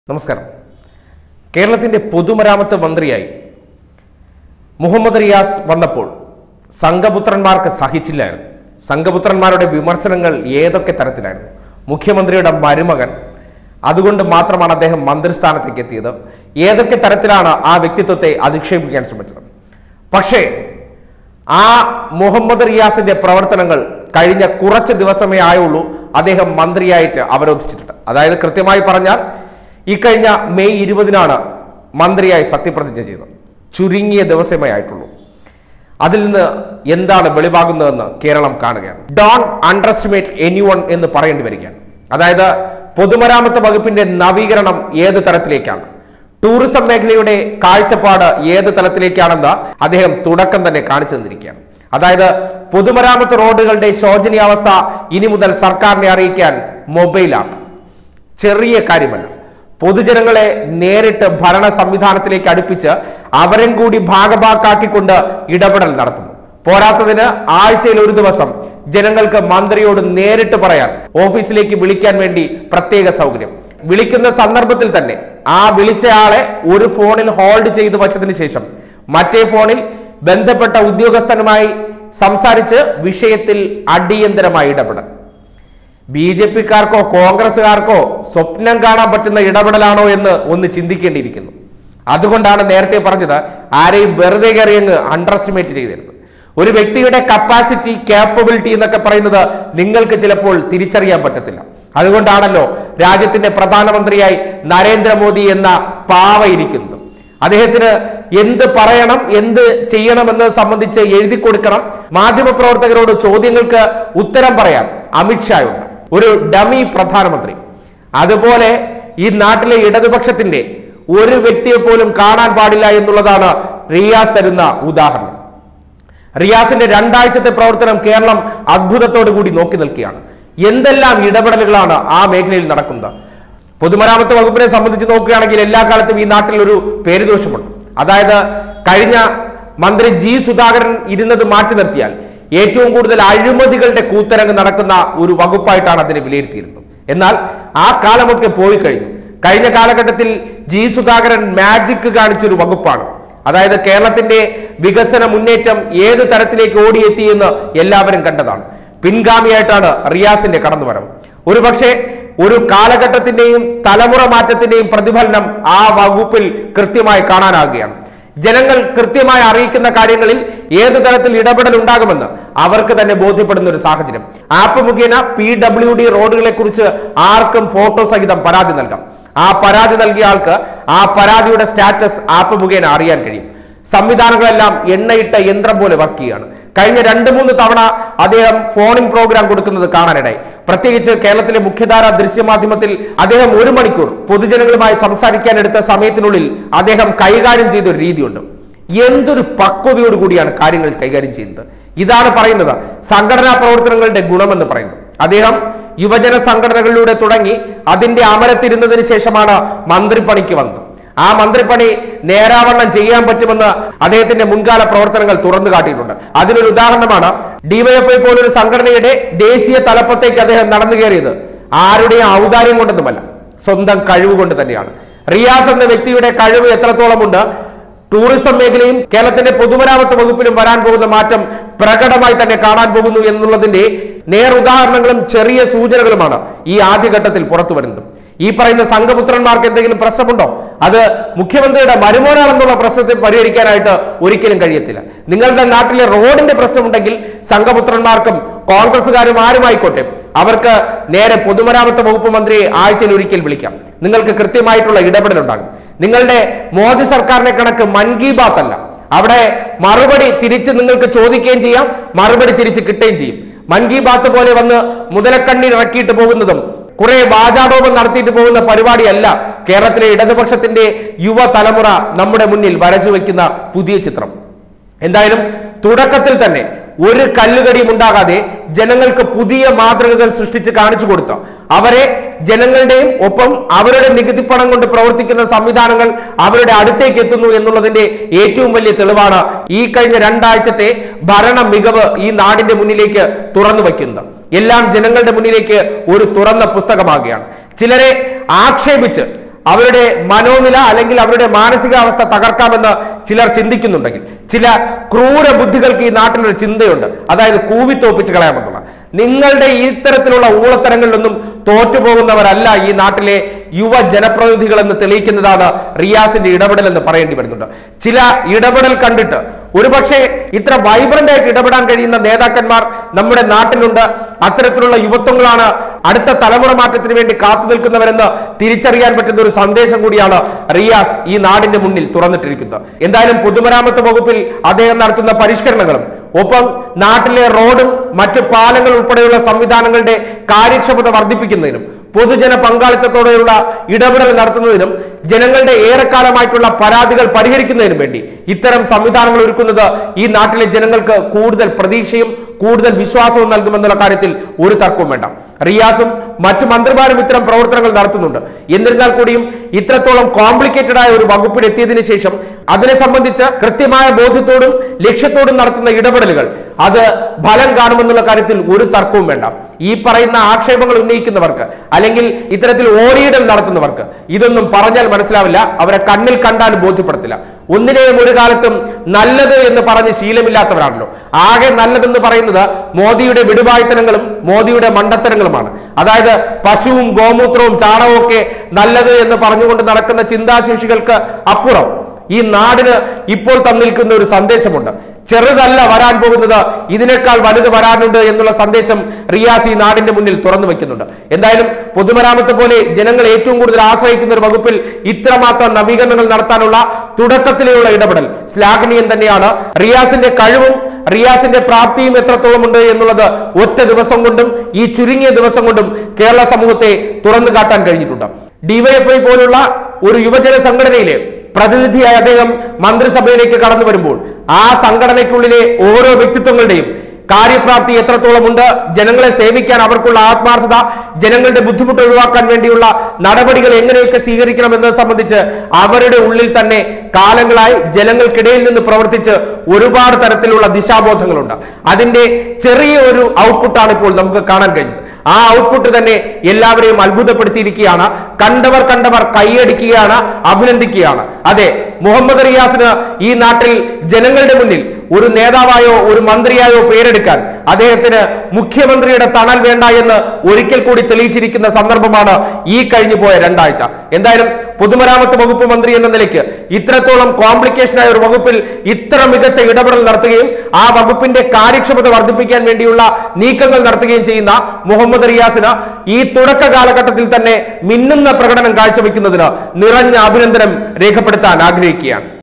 നമസ്കാരം കേരളത്തിന്റെ പൊതുമരാമത്ത് മന്ത്രിയായി മുഹമ്മദ് റിയാസ് വന്നപ്പോൾ സംഘപുത്രന്മാർക്ക് സഹിച്ചില്ലായിരുന്നു സംഘപുത്രന്മാരുടെ വിമർശനങ്ങൾ ഏതൊക്കെ തരത്തിലായിരുന്നു മുഖ്യമന്ത്രിയുടെ മരുമകൻ അതുകൊണ്ട് മാത്രമാണ് അദ്ദേഹം മന്ത്രിസ്ഥാനത്തേക്ക് എത്തിയത് ഏതൊക്കെ തരത്തിലാണ് ആ വ്യക്തിത്വത്തെ അധിക്ഷേപിക്കാൻ ശ്രമിച്ചത് പക്ഷേ ആ മുഹമ്മദ് റിയാസിന്റെ പ്രവർത്തനങ്ങൾ കഴിഞ്ഞ കുറച്ച് ദിവസമേ ആയുള്ളൂ അദ്ദേഹം മന്ത്രിയായിട്ട് അവരോധിച്ചിട്ടുണ്ട് അതായത് കൃത്യമായി പറഞ്ഞാൽ ഇക്കഴിഞ്ഞ മെയ് ഇരുപതിനാണ് മന്ത്രിയായി സത്യപ്രതിജ്ഞ ചെയ്തത് ചുരുങ്ങിയ ദിവസമേ ആയിട്ടുള്ളൂ അതിൽ നിന്ന് എന്താണ് വെളിവാകുന്നതെന്ന് കേരളം കാണുകയാണ് ഡോൺ അണ്ടർസ്റ്റിമേറ്റ് എനി വൺ എന്ന് പറയേണ്ടി വരികയാണ് അതായത് പൊതുമരാമത്ത് വകുപ്പിന്റെ നവീകരണം ഏത് തരത്തിലേക്കാണ് ടൂറിസം മേഖലയുടെ കാഴ്ചപ്പാട് ഏത് തലത്തിലേക്കാണെന്ന് അദ്ദേഹം തുടക്കം തന്നെ കാണിച്ചു തന്നിരിക്കുകയാണ് അതായത് പൊതുമരാമത്ത് റോഡുകളുടെ ശോചനീയാവസ്ഥ ഇനി മുതൽ സർക്കാരിനെ അറിയിക്കാൻ മൊബൈൽ ആപ്പ് ചെറിയ കാര്യമല്ല പൊതുജനങ്ങളെ നേരിട്ട് ഭരണ സംവിധാനത്തിലേക്ക് അടുപ്പിച്ച് അവരും കൂടി ഭാഗഭാക്കാക്കിക്കൊണ്ട് ഇടപെടൽ നടത്തുന്നു പോരാത്തതിന് ആഴ്ചയിൽ ഒരു ദിവസം ജനങ്ങൾക്ക് മന്ത്രിയോട് നേരിട്ട് പറയാൻ ഓഫീസിലേക്ക് വിളിക്കാൻ വേണ്ടി പ്രത്യേക സൗകര്യം വിളിക്കുന്ന സന്ദർഭത്തിൽ തന്നെ ആ വിളിച്ചയാളെ ഒരു ഫോണിൽ ഹോൾഡ് ചെയ്തു വച്ചതിന് ശേഷം മറ്റേ ഫോണിൽ ബന്ധപ്പെട്ട ഉദ്യോഗസ്ഥനുമായി സംസാരിച്ച് വിഷയത്തിൽ അടിയന്തരമായി ഇടപെടൽ ബി ജെ പിക്കാർക്കോ കോൺഗ്രസുകാർക്കോ സ്വപ്നം കാണാൻ പറ്റുന്ന ഇടപെടലാണോ എന്ന് ഒന്ന് ചിന്തിക്കേണ്ടിയിരിക്കുന്നു അതുകൊണ്ടാണ് നേരത്തെ പറഞ്ഞത് ആരെയും വെറുതെ കയറിയങ്ങ് അണ്ടർ എസ്റ്റിമേറ്റ് ചെയ്തിരുന്നത് ഒരു വ്യക്തിയുടെ കപ്പാസിറ്റി കാപ്പബിലിറ്റി എന്നൊക്കെ പറയുന്നത് നിങ്ങൾക്ക് ചിലപ്പോൾ തിരിച്ചറിയാൻ പറ്റത്തില്ല അതുകൊണ്ടാണല്ലോ രാജ്യത്തിന്റെ പ്രധാനമന്ത്രിയായി നരേന്ദ്രമോദി എന്ന പാവ ഇരിക്കുന്നത് അദ്ദേഹത്തിന് എന്ത് പറയണം എന്ത് ചെയ്യണമെന്ന് സംബന്ധിച്ച് എഴുതി കൊടുക്കണം മാധ്യമപ്രവർത്തകരോട് ചോദ്യങ്ങൾക്ക് ഉത്തരം പറയാൻ അമിത്ഷായുണ്ട് ഒരു ഡമി പ്രധാനമന്ത്രി അതുപോലെ ഈ നാട്ടിലെ ഇടതുപക്ഷത്തിന്റെ ഒരു വ്യക്തിയെ പോലും കാണാൻ പാടില്ല എന്നുള്ളതാണ് റിയാസ് തരുന്ന ഉദാഹരണം റിയാസിന്റെ രണ്ടാഴ്ചത്തെ പ്രവർത്തനം കേരളം അത്ഭുതത്തോടു കൂടി നോക്കി നിൽക്കുകയാണ് എന്തെല്ലാം ഇടപെടലുകളാണ് ആ മേഖലയിൽ നടക്കുന്നത് പൊതുമരാമത്ത് വകുപ്പിനെ സംബന്ധിച്ച് നോക്കുകയാണെങ്കിൽ എല്ലാ കാലത്തും ഈ നാട്ടിൽ ഒരു പേരുദോഷമുണ്ട് അതായത് കഴിഞ്ഞ മന്ത്രി ജി സുധാകരൻ ഇരുന്നത് മാറ്റി നിർത്തിയാൽ ഏറ്റവും കൂടുതൽ അഴിമതികളുടെ കൂത്തരങ്ങ് നടക്കുന്ന ഒരു വകുപ്പായിട്ടാണ് അതിനെ വിലയിരുത്തിയിരുന്നത് എന്നാൽ ആ കാലമൊക്കെ പോയി കഴിഞ്ഞു കഴിഞ്ഞ കാലഘട്ടത്തിൽ ജി സുധാകരൻ മാജിക് കാണിച്ചൊരു വകുപ്പാണ് അതായത് കേരളത്തിന്റെ വികസന മുന്നേറ്റം ഏത് തരത്തിലേക്ക് ഓടിയെത്തി എന്ന് എല്ലാവരും കണ്ടതാണ് പിൻഗാമിയായിട്ടാണ് റിയാസിന്റെ കടന്നുവരവ് ഒരുപക്ഷെ ഒരു കാലഘട്ടത്തിന്റെയും തലമുറ മാറ്റത്തിന്റെയും പ്രതിഫലനം ആ വകുപ്പിൽ കൃത്യമായി കാണാനാകുകയാണ് ജനങ്ങൾ കൃത്യമായി അറിയിക്കുന്ന കാര്യങ്ങളിൽ ഏത് തരത്തിൽ ഇടപെടൽ ഉണ്ടാകുമെന്ന് അവർക്ക് തന്നെ ബോധ്യപ്പെടുന്ന ഒരു സാഹചര്യം ആപ്പ് മുഖേന പി ഡബ്ല്യു ഡി റോഡുകളെ കുറിച്ച് ആർക്കും ഫോട്ടോ സഹിതം പരാതി നൽകാം ആ പരാതി നൽകിയ ആൾക്ക് ആ പരാതിയുടെ സ്റ്റാറ്റസ് ആപ്പ് മുഖേന അറിയാൻ കഴിയും സംവിധാനങ്ങളെല്ലാം എണ്ണയിട്ട യന്ത്രം പോലെ വർക്ക് ചെയ്യുകയാണ് കഴിഞ്ഞ രണ്ട് മൂന്ന് തവണ അദ്ദേഹം ഫോണിംഗ് പ്രോഗ്രാം കൊടുക്കുന്നത് കാണാനിടയായി പ്രത്യേകിച്ച് കേരളത്തിലെ മുഖ്യധാര ദൃശ്യമാധ്യമത്തിൽ അദ്ദേഹം ഒരു മണിക്കൂർ പൊതുജനങ്ങളുമായി സംസാരിക്കാൻ എടുത്ത സമയത്തിനുള്ളിൽ അദ്ദേഹം കൈകാര്യം ചെയ്ത ഒരു രീതിയുണ്ട് എന്തൊരു പക്വതയോട് കൂടിയാണ് കാര്യങ്ങൾ കൈകാര്യം ചെയ്യുന്നത് ഇതാണ് പറയുന്നത് സംഘടനാ പ്രവർത്തനങ്ങളുടെ ഗുണമെന്ന് പറയുന്നത് അദ്ദേഹം യുവജന സംഘടനകളിലൂടെ തുടങ്ങി അതിന്റെ അമരത്തിരുന്നതിന് ശേഷമാണ് മന്ത്രിപ്പണിക്ക് വന്നത് ആ മന്ത്രിപ്പണി നേരാവണ്ണം ചെയ്യാൻ പറ്റുമെന്ന് അദ്ദേഹത്തിന്റെ മുൻകാല പ്രവർത്തനങ്ങൾ തുറന്നു കാട്ടിയിട്ടുണ്ട് അതിനൊരു ഉദാഹരണമാണ് ഡിവൈഎഫ്ഐ പോലൊരു സംഘടനയുടെ ദേശീയ തലപ്പത്തേക്ക് അദ്ദേഹം നടന്നു കയറിയത് ആരുടെയും ഔദാര്യം കൊണ്ടൊന്നുമല്ല സ്വന്തം കഴിവ് കൊണ്ട് തന്നെയാണ് റിയാസ് എന്ന വ്യക്തിയുടെ കഴിവ് എത്രത്തോളമുണ്ട് ടൂറിസം മേഖലയും കേരളത്തിന്റെ പൊതുമരാമത്ത് വകുപ്പിലും വരാൻ പോകുന്ന മാറ്റം പ്രകടമായി തന്നെ കാണാൻ പോകുന്നു എന്നുള്ളതിന്റെ നേരുദാഹരണങ്ങളും ചെറിയ സൂചനകളുമാണ് ഈ ആദ്യഘട്ടത്തിൽ പുറത്തു വരുന്നത് ഈ പറയുന്ന സംഘപുത്രന്മാർക്ക് എന്തെങ്കിലും പ്രശ്നമുണ്ടോ അത് മുഖ്യമന്ത്രിയുടെ മരുമോനാണെന്നുള്ള പ്രശ്നത്തെ പരിഹരിക്കാനായിട്ട് ഒരിക്കലും കഴിയത്തില്ല നിങ്ങളുടെ നാട്ടിലെ റോഡിന്റെ പ്രശ്നമുണ്ടെങ്കിൽ സംഘപുത്രന്മാർക്കും കോൺഗ്രസുകാരും ആരുമായിക്കോട്ടെ അവർക്ക് നേരെ പൊതുമരാമത്ത് വകുപ്പ് മന്ത്രിയെ ആഴ്ചയിൽ ഒരിക്കൽ വിളിക്കാം നിങ്ങൾക്ക് കൃത്യമായിട്ടുള്ള ഇടപെടൽ ഉണ്ടാകും നിങ്ങളുടെ മോദി സർക്കാരിനെ കണക്ക് മൻ കി ബാത്ത് അല്ല അവിടെ മറുപടി തിരിച്ച് നിങ്ങൾക്ക് ചോദിക്കുകയും ചെയ്യാം മറുപടി തിരിച്ച് കിട്ടുകയും ചെയ്യും മൻ കി ബാത്ത് പോലെ വന്ന് മുതലക്കണ്ണീർ ഇറക്കിയിട്ട് പോകുന്നതും കുറെ വാചാടോപം നടത്തിയിട്ട് പോകുന്ന പരിപാടിയല്ല കേരളത്തിലെ ഇടതുപക്ഷത്തിന്റെ യുവതലമുറ നമ്മുടെ മുന്നിൽ വരച്ചു വെക്കുന്ന പുതിയ ചിത്രം എന്തായാലും തുടക്കത്തിൽ തന്നെ ഒരു കല്ലുകടിയും ഉണ്ടാകാതെ ജനങ്ങൾക്ക് പുതിയ മാതൃകകൾ സൃഷ്ടിച്ച് കാണിച്ചു കൊടുത്ത അവരെ ജനങ്ങളുടെയും ഒപ്പം അവരുടെ നികുതി പണം കൊണ്ട് പ്രവർത്തിക്കുന്ന സംവിധാനങ്ങൾ അവരുടെ അടുത്തേക്ക് എത്തുന്നു എന്നുള്ളതിന്റെ ഏറ്റവും വലിയ തെളിവാണ് ഈ കഴിഞ്ഞ രണ്ടാഴ്ചത്തെ ഭരണ മികവ് ഈ നാടിന്റെ മുന്നിലേക്ക് തുറന്നു വയ്ക്കുന്നത് എല്ലാം ജനങ്ങളുടെ മുന്നിലേക്ക് ഒരു തുറന്ന പുസ്തകമാകുകയാണ് ചിലരെ ആക്ഷേപിച്ച് അവരുടെ മനോനില അല്ലെങ്കിൽ അവരുടെ മാനസികാവസ്ഥ തകർക്കാമെന്ന് ചിലർ ചിന്തിക്കുന്നുണ്ടെങ്കിൽ ചില ക്രൂര ബുദ്ധികൾക്ക് ഈ നാട്ടിലൊരു ചിന്തയുണ്ട് അതായത് കൂവിത്തോപ്പിച്ച് കളയാമെന്നുള്ള നിങ്ങളുടെ ഈ ഇത്തരത്തിലുള്ള ഊളത്തരങ്ങളിലൊന്നും തോറ്റുപോകുന്നവരല്ല ഈ നാട്ടിലെ യുവ ജനപ്രതിനിധികൾ എന്ന് തെളിയിക്കുന്നതാണ് റിയാസിന്റെ ഇടപെടൽ എന്ന് പറയേണ്ടി വരുന്നുണ്ട് ചില ഇടപെടൽ കണ്ടിട്ട് ഒരുപക്ഷെ ഇത്ര വൈബ്രന്റ് ആയിട്ട് ഇടപെടാൻ കഴിയുന്ന നേതാക്കന്മാർ നമ്മുടെ നാട്ടിലുണ്ട് അത്തരത്തിലുള്ള യുവത്വങ്ങളാണ് അടുത്ത തലമുറ മാറ്റത്തിന് വേണ്ടി കാത്തു നിൽക്കുന്നവരെന്ന് തിരിച്ചറിയാൻ പറ്റുന്ന ഒരു സന്ദേശം കൂടിയാണ് റിയാസ് ഈ നാടിന്റെ മുന്നിൽ തുറന്നിട്ടിരിക്കുന്നത് എന്തായാലും പൊതുമരാമത്ത് വകുപ്പിൽ അദ്ദേഹം നടത്തുന്ന പരിഷ്കരണങ്ങളും ഒപ്പം നാട്ടിലെ റോഡും മറ്റു പാലങ്ങൾ ഉൾപ്പെടെയുള്ള സംവിധാനങ്ങളുടെ കാര്യക്ഷമത വർദ്ധിപ്പിക്കുന്നതിനും പൊതുജന പങ്കാളിത്തത്തോടെയുള്ള ഇടപെടൽ നടത്തുന്നതിനും ജനങ്ങളുടെ ഏറെക്കാലമായിട്ടുള്ള പരാതികൾ പരിഹരിക്കുന്നതിനും വേണ്ടി ഇത്തരം സംവിധാനങ്ങൾ ഒരുക്കുന്നത് ഈ നാട്ടിലെ ജനങ്ങൾക്ക് കൂടുതൽ പ്രതീക്ഷയും കൂടുതൽ വിശ്വാസവും നൽകുമെന്നുള്ള കാര്യത്തിൽ ഒരു തർക്കവും വേണ്ട റിയാസും മറ്റു മന്ത്രിമാരും ഇത്തരം പ്രവർത്തനങ്ങൾ നടത്തുന്നുണ്ട് എന്നിരുന്നാൽ കൂടിയും ഇത്രത്തോളം കോംപ്ലിക്കേറ്റഡ് ആയ ഒരു വകുപ്പിൽ എത്തിയതിനു ശേഷം അതിനെ സംബന്ധിച്ച് കൃത്യമായ ബോധ്യത്തോടും ലക്ഷ്യത്തോടും നടത്തുന്ന ഇടപെടലുകൾ അത് ഫലം കാണുമെന്നുള്ള കാര്യത്തിൽ ഒരു തർക്കവും വേണ്ട ഈ പറയുന്ന ആക്ഷേപങ്ങൾ ഉന്നയിക്കുന്നവർക്ക് അല്ലെങ്കിൽ ഇത്തരത്തിൽ ഓരിയിടൽ നടത്തുന്നവർക്ക് ഇതൊന്നും പറഞ്ഞാൽ മനസ്സിലാവില്ല അവരെ കണ്ണിൽ കണ്ടാൽ ബോധ്യപ്പെടുത്തില്ല ഒന്നിനെയും ഒരു കാലത്തും നല്ലത് എന്ന് പറഞ്ഞ് ശീലമില്ലാത്തവരാണല്ലോ ആകെ നല്ലതെന്ന് പറയുന്നത് മോദിയുടെ വിടുവായ്ത്തനങ്ങളും മോദിയുടെ മണ്ടത്തരങ്ങളുമാണ് അതായത് പശുവും ഗോമൂത്രവും ചാണകവും ഒക്കെ നല്ലത് എന്ന് പറഞ്ഞുകൊണ്ട് നടക്കുന്ന ചിന്താശേഷികൾക്ക് അപ്പുറം ഈ നാടിന് ഇപ്പോൾ തന്നിരിക്കുന്ന ഒരു സന്ദേശമുണ്ട് ചെറുതല്ല വരാൻ പോകുന്നത് ഇതിനേക്കാൾ വലുത് വരാനുണ്ട് എന്നുള്ള സന്ദേശം റിയാസ് ഈ നാടിന്റെ മുന്നിൽ തുറന്നു വെക്കുന്നുണ്ട് എന്തായാലും പൊതുമരാമത്ത് പോലെ ജനങ്ങൾ ഏറ്റവും കൂടുതൽ ആശ്രയിക്കുന്ന ഒരു വകുപ്പിൽ ഇത്രമാത്രം നവീകരണങ്ങൾ നടത്താനുള്ള തുടക്കത്തിലുള്ള ഇടപെടൽ ശ്ലാഘനീയം തന്നെയാണ് റിയാസിന്റെ കഴിവും റിയാസിന്റെ പ്രാപ്തിയും എത്രത്തോളം ഉണ്ട് എന്നുള്ളത് ഒറ്റ ദിവസം കൊണ്ടും ഈ ചുരുങ്ങിയ ദിവസം കൊണ്ടും കേരള സമൂഹത്തെ തുറന്നു കാട്ടാൻ കഴിഞ്ഞിട്ടുണ്ട് ഡിവൈഎഫ്ഐ പോലുള്ള ഒരു യുവജന സംഘടനയിലെ പ്രതിനിധിയായി അദ്ദേഹം മന്ത്രിസഭയിലേക്ക് കടന്നു വരുമ്പോൾ ആ സംഘടനയ്ക്കുള്ളിലെ ഓരോ വ്യക്തിത്വങ്ങളുടെയും കാര്യപ്രാപ്തി എത്രത്തോളം ഉണ്ട് ജനങ്ങളെ സേവിക്കാൻ അവർക്കുള്ള ആത്മാർത്ഥത ജനങ്ങളുടെ ബുദ്ധിമുട്ട് ഒഴിവാക്കാൻ വേണ്ടിയുള്ള നടപടികൾ എങ്ങനെയൊക്കെ സ്വീകരിക്കണം എന്നത് സംബന്ധിച്ച് അവരുടെ ഉള്ളിൽ തന്നെ കാലങ്ങളായി ജനങ്ങൾക്കിടയിൽ നിന്ന് പ്രവർത്തിച്ച് ഒരുപാട് തരത്തിലുള്ള ദിശാബോധങ്ങളുണ്ട് അതിന്റെ ചെറിയ ഒരു ഔട്ട്പുട്ടാണ് ഇപ്പോൾ നമുക്ക് കാണാൻ കഴിഞ്ഞത് ആ ഔട്ട്പുട്ട് തന്നെ എല്ലാവരെയും അത്ഭുതപ്പെടുത്തിയിരിക്കുകയാണ് കണ്ടവർ കണ്ടവർ കൈയടിക്കുകയാണ് അഭിനന്ദിക്കുകയാണ് അതെ മുഹമ്മദ് റിയാസിന് ഈ നാട്ടിൽ ജനങ്ങളുടെ മുന്നിൽ ഒരു നേതാവായോ ഒരു മന്ത്രിയായോ പേരെടുക്കാൻ അദ്ദേഹത്തിന് മുഖ്യമന്ത്രിയുടെ തണൽ വേണ്ട എന്ന് ഒരിക്കൽ കൂടി തെളിയിച്ചിരിക്കുന്ന സന്ദർഭമാണ് ഈ കഴിഞ്ഞു പോയ രണ്ടാഴ്ച എന്തായാലും പൊതുമരാമത്ത് വകുപ്പ് മന്ത്രി എന്ന നിലയ്ക്ക് ഇത്രത്തോളം കോംപ്ലിക്കേഷനായ ഒരു വകുപ്പിൽ ഇത്ര മികച്ച ഇടപെടൽ നടത്തുകയും ആ വകുപ്പിന്റെ കാര്യക്ഷമത വർദ്ധിപ്പിക്കാൻ വേണ്ടിയുള്ള നീക്കങ്ങൾ നടത്തുകയും ചെയ്യുന്ന മുഹമ്മദ് റിയാസിന് ഈ തുടക്ക കാലഘട്ടത്തിൽ തന്നെ മിന്നുന്ന പ്രകടനം കാഴ്ചവെക്കുന്നതിന് നിറഞ്ഞ അഭിനന്ദനം രേഖപ്പെടുത്താൻ ആഗ്രഹിക്കുകയാണ്